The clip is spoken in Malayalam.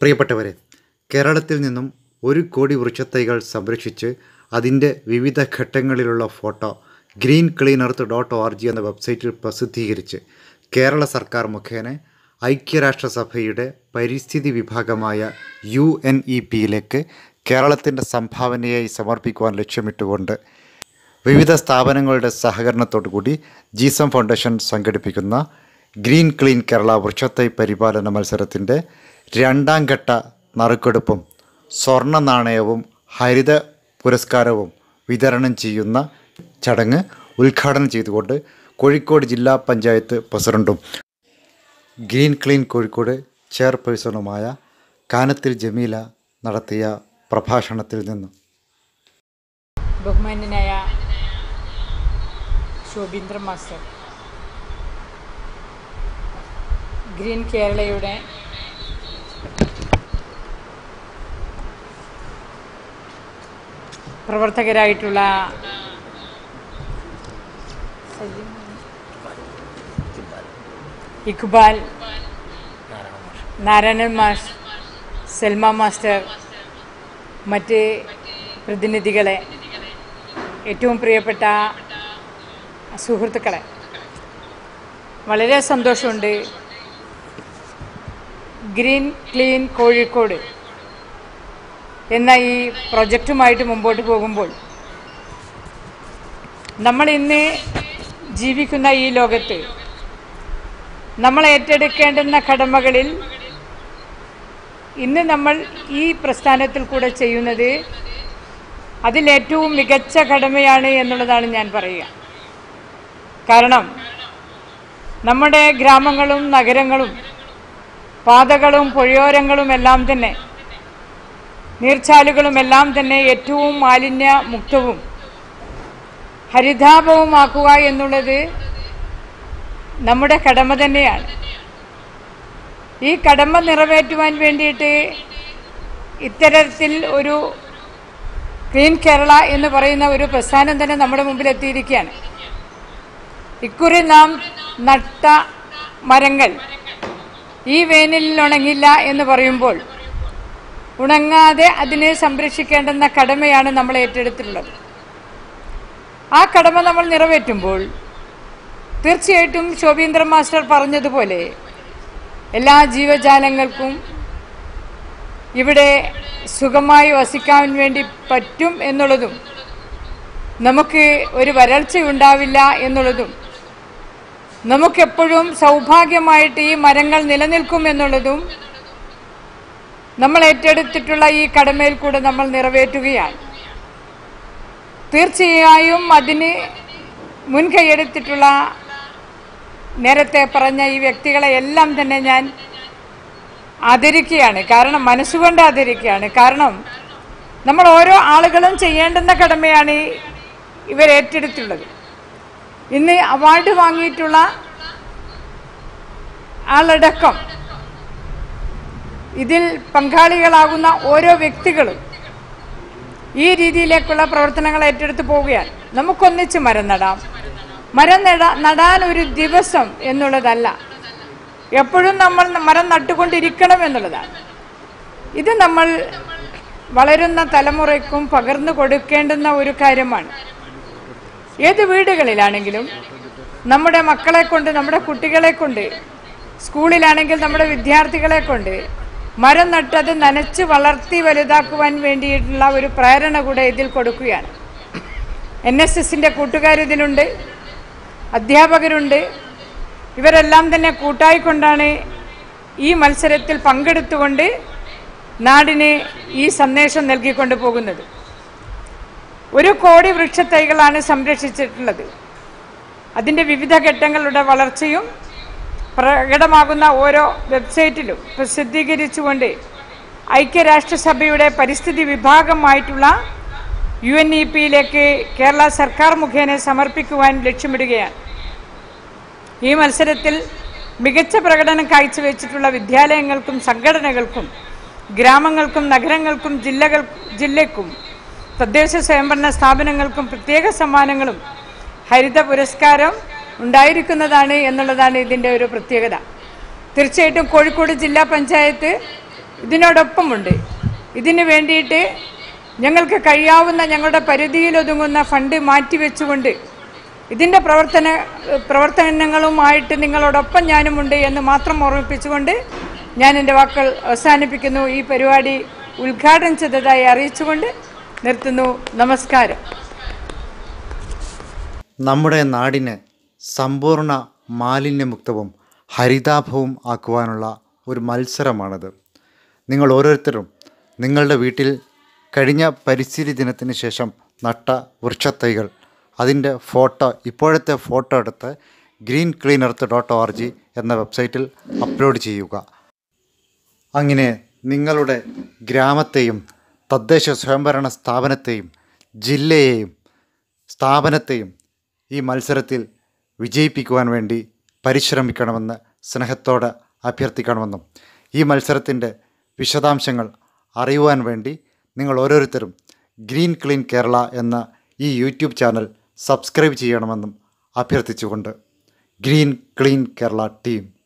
പ്രിയപ്പെട്ടവരെ കേരളത്തിൽ നിന്നും ഒരു കോടി വൃക്ഷത്തൈകൾ സംരക്ഷിച്ച് അതിൻ്റെ വിവിധ ഘട്ടങ്ങളിലുള്ള photo green clean earth dot O R G എന്ന വെബ്സൈറ്റിൽ പ്രസിദ്ധീകരിച്ച് കേരള സർക്കാർ മുഖേന ഐക്യരാഷ്ട്രസഭയുടെ പരിസ്ഥിതി വിഭാഗമായ യു എൻ ഇ പിയിലേക്ക് കേരളത്തിൻ്റെ സംഭാവനയായി സമർപ്പിക്കുവാൻ ലക്ഷ്യമിട്ടുകൊണ്ട് വിവിധ സ്ഥാപനങ്ങളുടെ സഹകരണത്തോടുകൂടി ജീസം ഫൗണ്ടേഷൻ സംഘടിപ്പിക്കുന്ന ഗ്രീൻ ക്ലീൻ കേരള വൃക്ഷത്തൈ പരിപാലന മത്സരത്തിൻ്റെ രണ്ടാം ഘട്ട നറുക്കെടുപ്പും സ്വർണ്ണ നാണയവും ഹരിത പുരസ്കാരവും വിതരണം ചെയ്യുന്ന ചടങ്ങ് ഉദ്ഘാടനം ചെയ്തുകൊണ്ട് കോഴിക്കോട് ജില്ലാ പഞ്ചായത്ത് പ്രസിഡൻറ്റും ഗ്രീൻ ക്ലീൻ കോഴിക്കോട് ചെയർപേഴ്സണുമായ കാനത്തിൽ ജമീല നടത്തിയ പ്രഭാഷണത്തിൽ നിന്നും ബഹുമാന്യനായ ശോഭീന്ദ്ര മാസ്റ്റർ ഗ്രീൻ കേരളയുടെ പ്രവർത്തകരായിട്ടുള്ള ഇക്ബാൽ നാരായണൻ മാഷ് സെൽമ മാസ്റ്റർ മറ്റ് പ്രതിനിധികളെ ഏറ്റവും പ്രിയപ്പെട്ട സുഹൃത്തുക്കളെ വളരെ സന്തോഷമുണ്ട് ഗ്രീൻ ക്ലീൻ കോഴിക്കോട് എന്ന ഈ പ്രൊജക്റ്റുമായിട്ട് മുമ്പോട്ട് പോകുമ്പോൾ നമ്മൾ ഇന്ന് ജീവിക്കുന്ന ഈ ലോകത്ത് നമ്മൾ ഏറ്റെടുക്കേണ്ടുന്ന കടമകളിൽ ഇന്ന് നമ്മൾ ഈ പ്രസ്ഥാനത്തിൽ കൂടെ ചെയ്യുന്നത് അതിലേറ്റവും മികച്ച കടമയാണ് എന്നുള്ളതാണ് ഞാൻ പറയുക കാരണം നമ്മുടെ ഗ്രാമങ്ങളും നഗരങ്ങളും പാതകളും പുഴയോരങ്ങളും എല്ലാം തന്നെ നീർച്ചാലുകളും എല്ലാം തന്നെ ഏറ്റവും മാലിന്യ മുക്തവും ഹരിതാപവുമാക്കുക എന്നുള്ളത് നമ്മുടെ കടമ തന്നെയാണ് ഈ കടമ നിറവേറ്റുവാൻ വേണ്ടിയിട്ട് ഇത്തരത്തിൽ ഒരു ക്ലീൻ കേരള എന്ന് പറയുന്ന ഒരു പ്രസ്ഥാനം തന്നെ നമ്മുടെ മുമ്പിൽ എത്തിയിരിക്കുകയാണ് ഇക്കുറി നാം നട്ട മരങ്ങൾ ഈ വേനലിൽ ഉണങ്ങില്ല എന്ന് പറയുമ്പോൾ ഉണങ്ങാതെ അതിനെ സംരക്ഷിക്കേണ്ടുന്ന കടമയാണ് നമ്മൾ ഏറ്റെടുത്തിട്ടുള്ളത് ആ കടമ നമ്മൾ നിറവേറ്റുമ്പോൾ തീർച്ചയായിട്ടും ശോഭീന്ദ്ര മാസ്റ്റർ പറഞ്ഞതുപോലെ എല്ലാ ജീവജാലങ്ങൾക്കും ഇവിടെ സുഖമായി വസിക്കാൻ വേണ്ടി പറ്റും എന്നുള്ളതും നമുക്ക് ഒരു വരൾച്ച ഉണ്ടാവില്ല എന്നുള്ളതും നമുക്കെപ്പോഴും സൗഭാഗ്യമായിട്ട് ഈ മരങ്ങൾ നിലനിൽക്കും എന്നുള്ളതും നമ്മൾ ഏറ്റെടുത്തിട്ടുള്ള ഈ കടമയിൽ കൂടെ നമ്മൾ നിറവേറ്റുകയാണ് തീർച്ചയായും അതിന് മുൻകൈയെടുത്തിട്ടുള്ള നേരത്തെ പറഞ്ഞ ഈ വ്യക്തികളെ എല്ലാം തന്നെ ഞാൻ ആദരിക്കുകയാണ് കാരണം മനസ്സുകൊണ്ട് ആദരിക്കുകയാണ് കാരണം നമ്മൾ ഓരോ ആളുകളും ചെയ്യേണ്ടുന്ന കടമയാണ് ഈ ഇവർ ഏറ്റെടുത്തുള്ളത് ഇന്ന് അവാർഡ് വാങ്ങിയിട്ടുള്ള ആളടക്കം ഇതിൽ പങ്കാളികളാകുന്ന ഓരോ വ്യക്തികളും ഈ രീതിയിലേക്കുള്ള പ്രവർത്തനങ്ങൾ ഏറ്റെടുത്ത് പോവുകയാണ് നമുക്കൊന്നിച്ച് മരം നടാം മരം നടാ നടാൻ ഒരു ദിവസം എന്നുള്ളതല്ല എപ്പോഴും നമ്മൾ മരം നട്ടുകൊണ്ടിരിക്കണം എന്നുള്ളതാണ് ഇത് നമ്മൾ വളരുന്ന തലമുറയ്ക്കും പകർന്നു കൊടുക്കേണ്ടുന്ന ഒരു കാര്യമാണ് ഏത് വീടുകളിലാണെങ്കിലും നമ്മുടെ മക്കളെ കൊണ്ട് നമ്മുടെ കുട്ടികളെ കൊണ്ട് സ്കൂളിലാണെങ്കിൽ നമ്മുടെ വിദ്യാർത്ഥികളെ കൊണ്ട് മരം നട്ടത് നനച്ച് വളർത്തി വലുതാക്കുവാൻ വേണ്ടിയിട്ടുള്ള ഒരു പ്രേരണ കൂടെ ഇതിൽ കൊടുക്കുകയാണ് എൻ എസ് എസിൻ്റെ കൂട്ടുകാരിതിലുണ്ട് അധ്യാപകരുണ്ട് ഇവരെല്ലാം തന്നെ കൂട്ടായിക്കൊണ്ടാണ് ഈ മത്സരത്തിൽ പങ്കെടുത്തുകൊണ്ട് നാടിന് ഈ സന്ദേശം നൽകിക്കൊണ്ട് പോകുന്നത് ഒരു കോടി വൃക്ഷത്തൈകളാണ് സംരക്ഷിച്ചിട്ടുള്ളത് അതിൻ്റെ വിവിധ ഘട്ടങ്ങളുടെ വളർച്ചയും പ്രകടമാകുന്ന ഓരോ വെബ്സൈറ്റിലും പ്രസിദ്ധീകരിച്ചുകൊണ്ട് ഐക്യരാഷ്ട്രസഭയുടെ പരിസ്ഥിതി വിഭാഗമായിട്ടുള്ള യു എൻ ഇ പിയിലേക്ക് കേരള സർക്കാർ മുഖേന സമർപ്പിക്കുവാൻ ലക്ഷ്യമിടുകയാണ് ഈ മത്സരത്തിൽ മികച്ച പ്രകടനം കാഴ്ചവെച്ചിട്ടുള്ള വിദ്യാലയങ്ങൾക്കും സംഘടനകൾക്കും ഗ്രാമങ്ങൾക്കും നഗരങ്ങൾക്കും ജില്ലകൾ ജില്ലയ്ക്കും തദ്ദേശ സ്വയംഭരണ സ്ഥാപനങ്ങൾക്കും പ്രത്യേക സമ്മാനങ്ങളും ഹരിത പുരസ്കാരം ഉണ്ടായിരിക്കുന്നതാണ് എന്നുള്ളതാണ് ഇതിൻ്റെ ഒരു പ്രത്യേകത തീർച്ചയായിട്ടും കോഴിക്കോട് ജില്ലാ പഞ്ചായത്ത് ഇതിനോടൊപ്പമുണ്ട് ഇതിന് വേണ്ടിയിട്ട് ഞങ്ങൾക്ക് കഴിയാവുന്ന ഞങ്ങളുടെ പരിധിയിലൊതുങ്ങുന്ന ഫണ്ട് മാറ്റിവെച്ചുകൊണ്ട് ഇതിൻ്റെ പ്രവർത്തന പ്രവർത്തനങ്ങളുമായിട്ട് നിങ്ങളോടൊപ്പം ഞാനുമുണ്ട് എന്ന് മാത്രം ഓർമ്മിപ്പിച്ചുകൊണ്ട് ഞാൻ എൻ്റെ വാക്കുകൾ അവസാനിപ്പിക്കുന്നു ഈ പരിപാടി ഉദ്ഘാടനം ചെയ്തതായി അറിയിച്ചുകൊണ്ട് നിർത്തുന്നു നമസ്കാരം നമ്മുടെ നാടിനെ സമ്പൂർണ്ണ മാലിന്യമുക്തവും ഹരിതാഭവും ആക്കുവാനുള്ള ഒരു മത്സരമാണിത് നിങ്ങൾ ഓരോരുത്തരും നിങ്ങളുടെ വീട്ടിൽ കഴിഞ്ഞ പരിസ്ഥിതി ദിനത്തിന് ശേഷം നട്ട വൃക്ഷത്തൈകൾ അതിൻ്റെ ഫോട്ടോ ഇപ്പോഴത്തെ ഫോട്ടോ എടുത്ത് green clean earth dot O G എന്ന വെബ്സൈറ്റിൽ അപ്ലോഡ് ചെയ്യുക അങ്ങനെ നിങ്ങളുടെ ഗ്രാമത്തെയും തദ്ദേശ സ്വയംഭരണ സ്ഥാപനത്തെയും ജില്ലയെയും സ്ഥാപനത്തെയും ഈ മത്സരത്തിൽ വിജയിപ്പിക്കുവാൻ വേണ്ടി പരിശ്രമിക്കണമെന്ന് സ്നേഹത്തോടെ അഭ്യർത്ഥിക്കണമെന്നും ഈ മത്സരത്തിൻ്റെ വിശദാംശങ്ങൾ അറിയുവാൻ വേണ്ടി നിങ്ങൾ ഓരോരുത്തരും ഗ്രീൻ ക്ലീൻ കേരള എന്ന ഈ യൂട്യൂബ് ചാനൽ സബ്സ്ക്രൈബ് ചെയ്യണമെന്നും അഭ്യർത്ഥിച്ചുകൊണ്ട് ഗ്രീൻ ക്ലീൻ കേരള ടീം